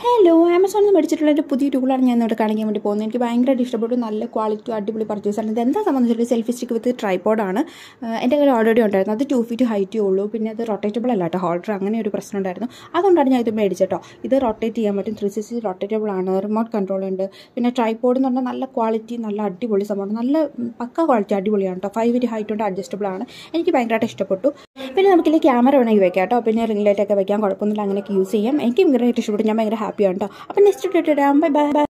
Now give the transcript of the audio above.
hello ആമസോണിൽ നിന്ന് മേടിച്ചിട്ടുള്ള ഒരു പുതിയ ടൂളാണ് ഞാൻ ഇവിടെ കാണിക്കാൻ വേണ്ടി പോകുന്നത് എനിക്ക് ഭയങ്കരമായിട്ട് ഇഷ്ടപ്പെട്ടു നല്ല ക്വാളിറ്റി അടിപൊളി പർച്ചേസ് ആണ് ഇത് എന്താ സംബന്ധിച്ചിട്ട് സെൽഫി സ്റ്റിക്ക് വിത്ത് ട്രൈപ്പോഡാണ് എൻ്റെ കയ്യിൽ ഓൾറെഡി ഉണ്ടായിരുന്നു അത് ടു ഫീറ്റ് ഹൈറ്റേ ഉള്ളൂ പിന്നെ അത് റൊട്ടേറ്റബിൾ അല്ല കേട്ടോ ഹോൾഡർ അങ്ങനെ ഒരു പ്രശ്നം ഉണ്ടായിരുന്നു അതുകൊണ്ടാണ് ഞാൻ ഇത് മേടിച്ചട്ടോ ഇത് റൊട്ടേറ്റ് ചെയ്യാൻ പറ്റും ത്രീ സിക്സ്റ്റി റൊട്ടേറ്റബിൾ ആണ് റിമോട്ട് കൺട്രോൾ ഉണ്ട് പിന്നെ ട്രൈപ്പോഡ് എന്ന് പറഞ്ഞാൽ നല്ല ക്വാളിറ്റി നല്ല അടിപൊളി സംഭവമാണ് നല്ല പക്ക ക്വാളിറ്റി അടിപൊളിയാണ് കേട്ടോ ഫൈവ് ഫീറ്റ് ഹൈറ്റ് ഉണ്ട് അഡ്ജസ്റ്റബിൾ ആണ് എനിക്ക് ഭയങ്കരമായിട്ട് ഇഷ്ടപ്പെട്ടു പിന്നെ നമുക്കില്ലേ ക്യാമറ വേണമെങ്കിൽ വെക്കാം കേട്ടോ പിന്നെ റിംഗ് ലൈറ്റ് ഒക്കെ വെക്കാൻ കുഴപ്പമൊന്നുമില്ല അങ്ങനെയൊക്കെ യൂസ് ചെയ്യാം എനിക്ക് ഭയങ്കരമായിട്ട് ഇഷ്ടപ്പെട്ടു ഞാൻ ഭയങ്കര ഹാപ്പിയാണ് കേട്ടോ അപ്പം നെക്സ്റ്റ് ഇട്ടിട്ട് ബൈ ബൈ